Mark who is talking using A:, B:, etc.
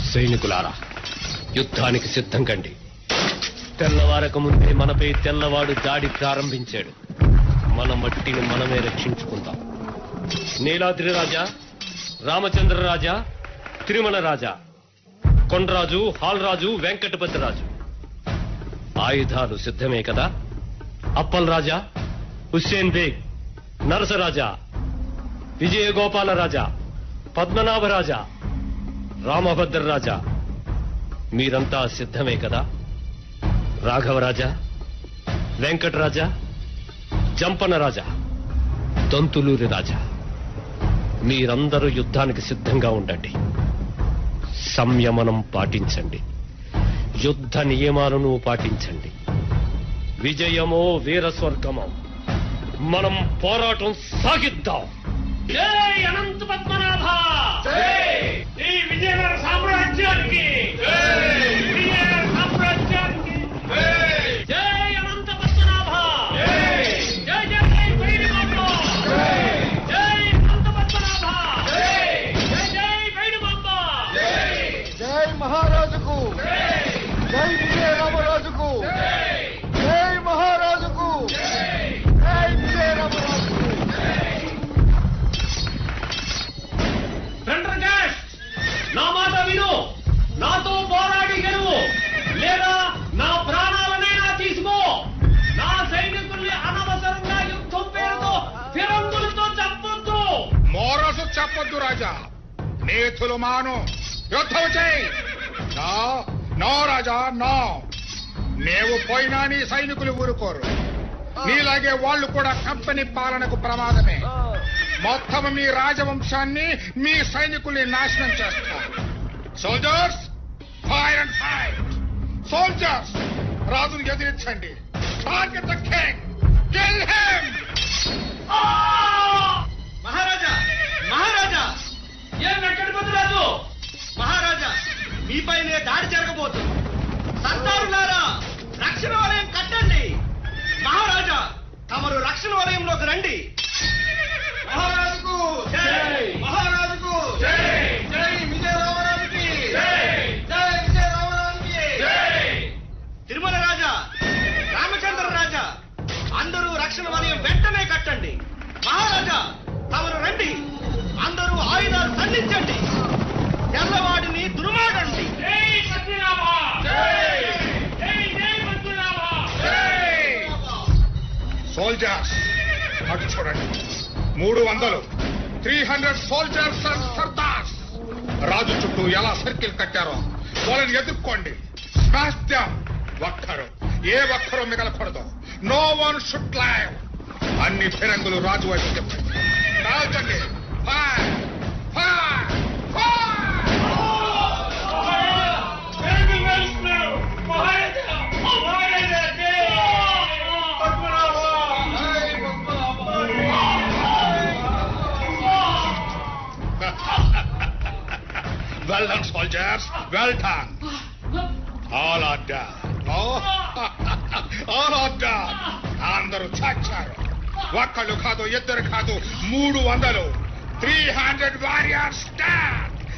A: సైనికులారా యుద్ధానికి సిద్ధం కండి తెల్లవారక ముందే మనపై తెల్లవాడు దాడి ప్రారంభించాడు మన మట్టిని మనమే రక్షించుకుందాం నీలాద్రి రాజా రామచంద్ర రాజా తిరుమల రాజా కొండరాజు హాల్రాజు వెంకటపతి రాజు ఆయుధాలు సిద్ధమే కదా అప్పల్ రాజా హుస్సేన్ బేగ్ నరసరాజా విజయగోపాల రాజా పద్మనాభ రాజా రామభద్ర రాజా మీరంతా సిద్ధమే కదా రాఘవరాజా వెంకటరాజా జంపన రాజా దంతులూరి రాజా మీరందరూ యుద్ధానికి సిద్ధంగా ఉండండి సంయమనం పాటించండి యుద్ధ నియమాలను పాటించండి విజయమో వీరస్వర్గమో మనం పోరాటం సాగిద్దాం జై అనంత పద్మనాభ ఈ విజయనగర సామ్రాజ్యానికి విజయనగర సామ్రాజ్యానికి జై అనంత పద్మనాభ జై జై జై వైరిమాంబ జై అనంత పద్మనాభ జై జై వైరిమాంబ
B: జై మహారాజుకు జై విజయ రామరాజుకు జై మహారాజుకు జై విజయ రామరాజుకు
A: వెంట్రకాష్ నా మాట విను నాతో పోరాడి గెలువు లేదా నా ప్రాణాలనైనా తీసుకో నా సైనికుల్ని అనవసరంగా యుద్ధం పేరుతో ఫిరంగులతో చంపొద్దు
C: మోరసు చెప్పొద్దు రాజా నేతులు మాను యుద్ధం చేయి నో నో రాజా నో నీవు పోయినా నీ సైనికులు ఊరుకోరు నీలాగే వాళ్ళు కూడా కంపెనీ పాలనకు ప్రమాదమే మొత్తం మీ రాజవంశాన్ని మీ సైనికుల్ని నాశనం చేస్తారు soldiers fire and fire soldiers రాజును ఎదిరించండి target the king kill him
D: Maharaja Maharaja
A: ఏం వెంకటపతి రాజు
D: మహారాజా మీపైనే దాడి జరగబోతుంది సంతారులారా రక్షణ వలయం కట్టండి మహారాజా తమరు రక్షణ వలయంలోకి రండి మహారాజుకు
A: జై!
D: మహారాజుకు
A: జై!
D: జై విజయ రామరాజుకి
A: జై!
D: జై విజయ రామరాజుకి
A: జై!
D: తిరుమల రాజా రామచంద్ర రాజా అందరూ రక్షణ వలయం వెంటనే కట్టండి మహారాజా తమరు రండి అందరూ ఆయుధాలు సంధించండి తెల్లవాడిని దుర్మాడండి
A: జై పద్మనాభ జై జై జై పద్మనాభ
C: సోల్జర్స్ అటు చూడండి మూడు వందలు three hundred soldiers and sardars రాజు చుట్టూ ఎలా సర్కిల్ కట్టారో వాళ్ళని ఎదుర్కోండి స్మాష్ దెమ్ ఒక్కరు ఏ ఒక్కరు మిగలకూడదు నో వన్ షుడ్ లైవ్ అన్ని ఫిరంగులు రాజు వైపు చెప్పండి కాల్చండి fire fire fire Well done, soldiers. Well done. All are done. Oh, all are done. అందరూ చచ్చారు ఒక్కళ్ళు కాదు ఇద్దరు కాదు మూడు వందలు త్రీ హండ్రెడ్ వారియర్స్